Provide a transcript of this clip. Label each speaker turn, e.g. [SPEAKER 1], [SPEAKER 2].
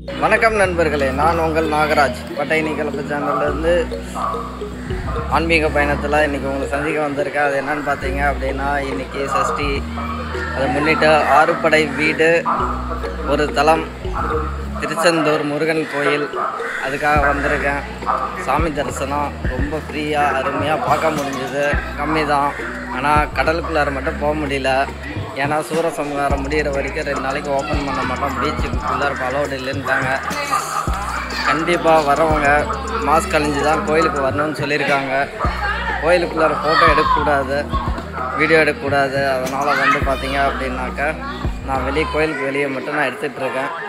[SPEAKER 1] வணக்கம் நண்பர்களே நான் உங்கள் நாகராஜ் பட்டைனி கலப்பு சேனல்லேருந்து ஆன்மீக பயணத்தில் இன்றைக்கி உங்களை சந்திக்க வந்திருக்கேன் அது என்னன்னு பார்த்தீங்க அப்படின்னா இன்றைக்கி சஷ்டி அதை முன்னிட்டு ஆறுபடை வீடு ஒரு தலம் திருச்செந்தூர் முருகன் கோயில் அதுக்காக வந்திருக்கேன் சாமி தரிசனம் ரொம்ப ஃப்ரீயாக அருமையாக பார்க்க முடிஞ்சது கம்மி தான் ஆனால் கடலுக்குள்ளார மட்டும் போக முடியல ஏன்னா சூரசம்ஹாரம் முடிகிற வரைக்கும் ரெண்டு நாளைக்கு ஓப்பன் பண்ண மாட்டோம் பீச்சுக்குள்ளார அலோடு இல்லைன்ட்டாங்க கண்டிப்பாக வரவங்க மாஸ்க் கழிஞ்சு தான் கோயிலுக்கு வரணும்னு சொல்லியிருக்காங்க கோயிலுக்குள்ளார ஃபோட்டோ எடுக்கக்கூடாது வீடியோ எடுக்கக்கூடாது அதனால் வந்து பார்த்தீங்க அப்படின்னாக்கா நான் வெளியே கோயிலுக்கு வெளியே மட்டும் நான் எடுத்துகிட்டு இருக்கேன்